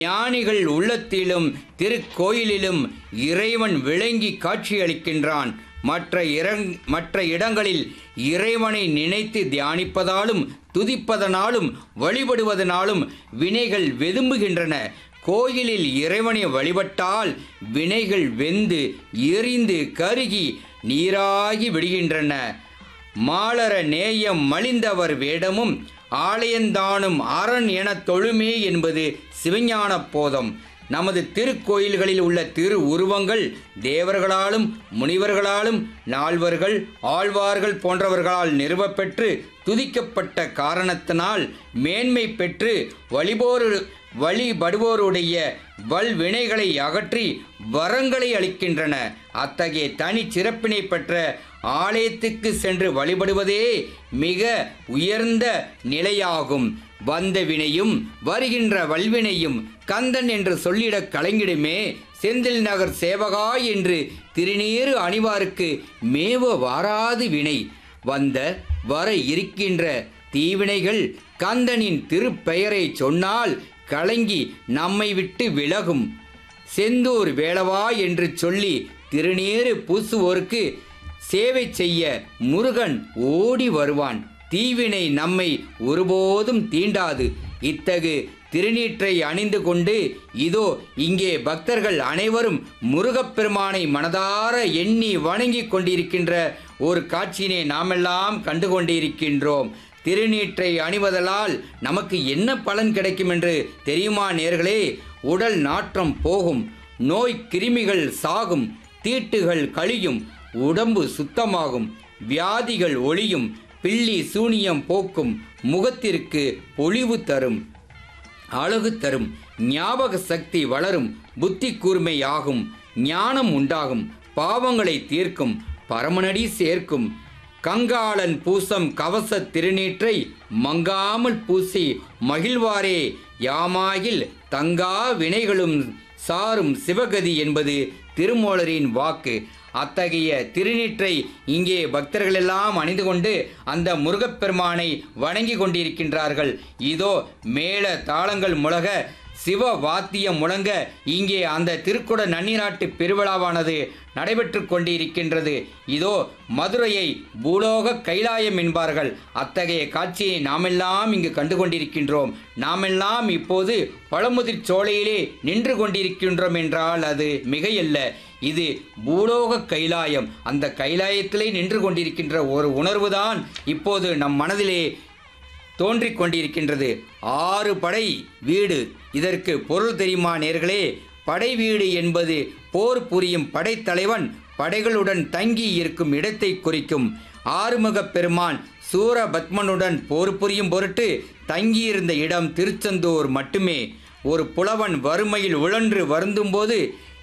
ஞானிகள் உள்ளத்திலும் திருக்கோயிலிலும் இறைவன் விளங்கி காட்சியளிக்கின்றான் மற்ற இரங் மற்ற இடங்களில் இறைவனை நினைத்து தியானிப்பதாலும் துதிப்பதனாலும் வழிபடுவதனாலும் வினைகள் வெதும்புகின்றன கோயிலில் இறைவனை வழிபட்டால் வினைகள் வெந்து எரிந்து கருகி நீராகி விடுகின்றன மாலர நேயம் மலிந்தவர் வேடமும் ஆலயந்தானும் அரண் எனத் தொழுமே என்பது சிவஞான போதம் நமது திருக்கோயில்களில் உள்ள திரு உருவங்கள் தேவர்களாலும் முனிவர்களாலும் நால்வர்கள் ஆழ்வார்கள் போன்றவர்களால் நிறுவப்பெற்று துதிக்கப்பட்ட காரணத்தினால் மேன்மை பெற்று வழிபோரு வழிபடுவோருடைய வல்வினைகளை அகற்றி வரங்களை அளிக்கின்றன அத்தகைய தனி சிறப்பினை பெற்ற ஆலயத்துக்கு சென்று வழிபடுவதே மிக உயர்ந்த நிலையாகும் வந்த வினையும் வருகின்ற வல்வினையும் கந்தன் என்று சொல்லிடக் கலங்கிடுமே செந்தில் நகர் சேவகா என்று திருநீறு அணிவாருக்கு மேவ வாராது வினை வந்த வர இருக்கின்ற தீவினைகள் கந்தனின் திருப்பெயரை சொன்னால் கலங்கி நம்மை விட்டு விலகும் செந்தூர் வேளவா என்று சொல்லி திருநீறு பூசுவோருக்கு சேவை செய்ய முருகன் ஓடி வருவான் தீவினை நம்மை ஒருபோதும் தீண்டாது இத்தகு திருநீற்றை அணிந்து கொண்டு இதோ இங்கே பக்தர்கள் அனைவரும் முருகப்பெருமானை மனதார எண்ணி வணங்கிக் கொண்டிருக்கின்ற ஒரு காட்சியினை நாமெல்லாம் கண்டு கொண்டிருக்கின்றோம் திருநீற்றை அணிவதலால் நமக்கு என்ன பலன் கிடைக்கும் என்று தெரியுமா நேர்களே உடல் நாற்றம் போகும் நோய் கிருமிகள் சாகும் தீட்டுகள் கழியும் உடம்பு சுத்தமாகும் வியாதிகள் ஒளியும் பில்லி சூனியம் போக்கும் முகத்திற்கு பொலிவு தரும் அழகு தரும் ஞாபக சக்தி வளரும் புத்தி கூர்மையாகும் ஞானம் உண்டாகும் பாவங்களை தீர்க்கும் பரமனடி சேர்க்கும் கங்காளன் பூசம் கவச திருநீற்றை மங்காமல் பூசி மகிழ்வாரே யாமாகில் தங்கா வினைகளும் சாரும் சிவகதி என்பது திருமூலரின் வாக்கு அத்தகைய திருநீற்றை இங்கே பக்தர்கள் எல்லாம் அணிந்து கொண்டு அந்த முருகப்பெருமானை வணங்கி கொண்டிருக்கின்றார்கள் இதோ மேல தாளங்கள் முழக சிவ வாத்தியம் முழங்க இங்கே அந்த திருக்குட நன்னிராட்டு பெருவிழாவானது நடைபெற்று கொண்டிருக்கின்றது இதோ மதுரையை பூலோக கைலாயம் என்பார்கள் அத்தகைய காட்சியை நாமெல்லாம் இங்கு கண்டு கொண்டிருக்கின்றோம் நாமெல்லாம் இப்போது பழமுதிர் சோலையிலே நின்று கொண்டிருக்கின்றோம் என்றால் அது மிகையல்ல இது பூலோக கைலாயம் அந்த கைலாயத்திலே நின்று கொண்டிருக்கின்ற ஒரு உணர்வுதான் இப்போது நம் மனதிலே தோன்றிக் கொண்டிருக்கின்றது ஆறு படை வீடு இதற்கு பொருள் தெரியுமா நேர்களே படை வீடு என்பது போர் புரியும் படைத்தலைவன் படைகளுடன் தங்கி இருக்கும் இடத்தை குறிக்கும் ஆறுமுகப் பெருமான் சூரபத்மனுடன் போர் புரியும் பொருட்டு தங்கியிருந்த இடம் திருச்செந்தூர் மட்டுமே ஒரு புலவன் வறுமையில் உழன்று வருந்தும்போது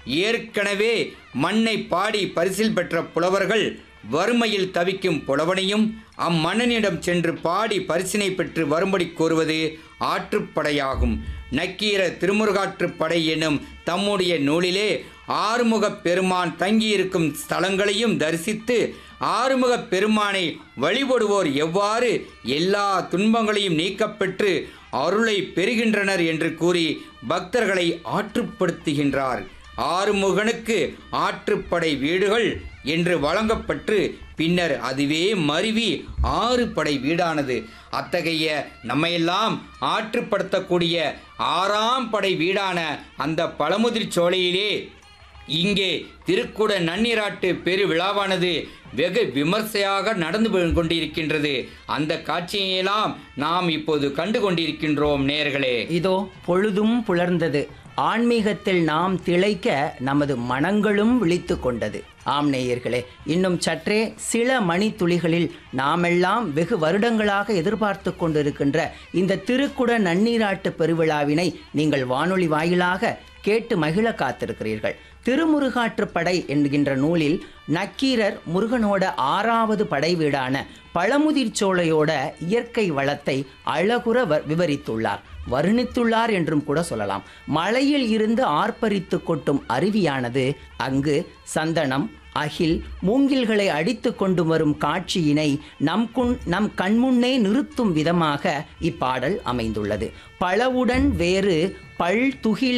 ஏற்கனவே மண்ணை பாடி பரிசில் பெற்ற புலவர்கள் வறுமையில் தவிக்கும் புலவனையும் அம்மன்னனிடம் சென்று பாடி பரிசினை பெற்று வரும்படி கூறுவது ஆற்றுப்படையாகும் நக்கீர திருமுருகாற்றுப்படை எனும் தம்முடைய நூலிலே ஆறுமுகப் பெருமான் தங்கியிருக்கும் ஸ்தலங்களையும் தரிசித்து ஆறுமுகப் பெருமானை வழிபடுவோர் எவ்வாறு எல்லா துன்பங்களையும் நீக்கப்பெற்று அருளை பெறுகின்றனர் என்று கூறி பக்தர்களை ஆற்றுப்படுத்துகின்றார் ஆறுமுகனுக்கு ஆற்றுப்படை வீடுகள் என்று வழங்கப்பட்டு பின்னர் அதுவே மருவி ஆறு படை வீடானது அத்தகைய நம்மையெல்லாம் ஆற்றுப்படுத்தக்கூடிய ஆறாம் படை வீடான அந்த பழமுதிர் சோலையிலே இங்கே திருக்குட நன்னீராட்டு பெரு விழாவானது வெகு விமர்சையாக நடந்து கொண்டிருக்கின்றது அந்த காட்சியெல்லாம் நாம் இப்போது கண்டு கொண்டிருக்கின்றோம் நேர்களே இதோ பொழுதும் புலர்ந்தது ஆன்மீகத்தில் நாம் திளைக்க நமது மனங்களும் விழித்து கொண்டது ஆம் நேயர்களே இன்னும் சற்றே சில மணித்துளிகளில் நாமெல்லாம் வெகு வருடங்களாக எதிர்பார்த்து கொண்டிருக்கின்ற இந்த திருக்குட நன்னீராட்டு பெருவிழாவினை நீங்கள் வானொலி வாயிலாக கேட்டு மகிழ காத்திருக்கிறீர்கள் திருமுருகாற்றுப்படை என்கின்ற நூலில் நக்கீரர் முருகனோட ஆறாவது படை வீடான பழமுதிர் சோலையோட இயற்கை வளத்தை அழகுற வ- விவரித்துள்ளார் வர்ணித்துள்ளார் என்றும் கூட சொல்லலாம் மலையில் இருந்து ஆர்ப்பரித்து கொட்டும் அருவியானது அங்கு சந்தனம் அகில் மூங்கில்களை அடித்து கொண்டு வரும் காட்சியினை நம் குன் நம் கண்முன்னே நிறுத்தும் விதமாக இப்பாடல் அமைந்துள்ளது பழவுடன் வேறு பல் துகில்